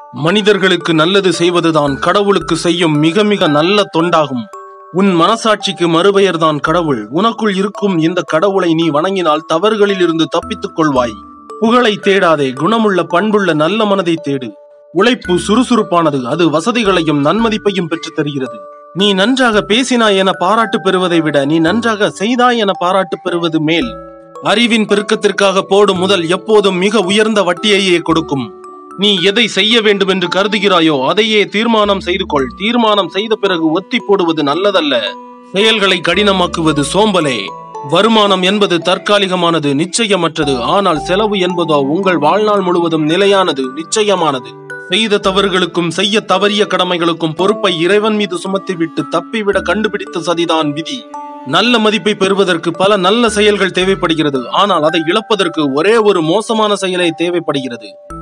மனிதர்களுக்கு நல்லது செய்வதுதான் கடவுளுக்கு செய்யும் மிக மிக நல்ல தொண்டாகும் உன் மனசாட்சிக்கு மறுபெயர்தான் கடவுள் உனக்குள் இருக்கும் இந்த கடவுளை நீ வணங்கினால் தவறுகளில் இருந்து தப்பித்துக் கொள்வாய் புகழை தேடாதே குணமுள்ள பண்புள்ள நல்ல மனதை தேடு உழைப்பு சுறுசுறுப்பானது அது வசதிகளையும் நன்மதிப்பையும் பெற்றுத் தருகிறது நீ நன்றாக பேசினாய் என பாராட்டு பெறுவதை விட நீ நன்றாக செய்தாய் என பாராட்டு பெறுவது மேல் அறிவின் பெருக்கத்திற்காக போடும் முதல் எப்போதும் மிக உயர்ந்த வட்டியையே கொடுக்கும் நீ எதை செய்ய வேண்டும் என்று கருதுகிறாயோ அதையே தீர்மானம் செய்து கொள் தீர்மானம் செய்த பிறகு ஒத்தி போடுவது நல்லதல்ல செயல்களை கடினமாக்குவது சோம்பலே வருமானம் என்பது தற்காலிகமானது நிச்சயமற்றது ஆனால் செலவு என்பதோ உங்கள் வாழ்நாள் முழுவதும் நிலையானது நிச்சயமானது செய்த தவறுகளுக்கும் செய்ய தவறிய கடமைகளுக்கும் பொறுப்பை இறைவன் மீது சுமத்திவிட்டு தப்பிவிட கண்டுபிடித்த சதிதான் விதி நல்ல மதிப்பை பெறுவதற்கு பல நல்ல செயல்கள் தேவைப்படுகிறது ஆனால் அதை இழப்பதற்கு ஒரே ஒரு மோசமான செயலே தேவைப்படுகிறது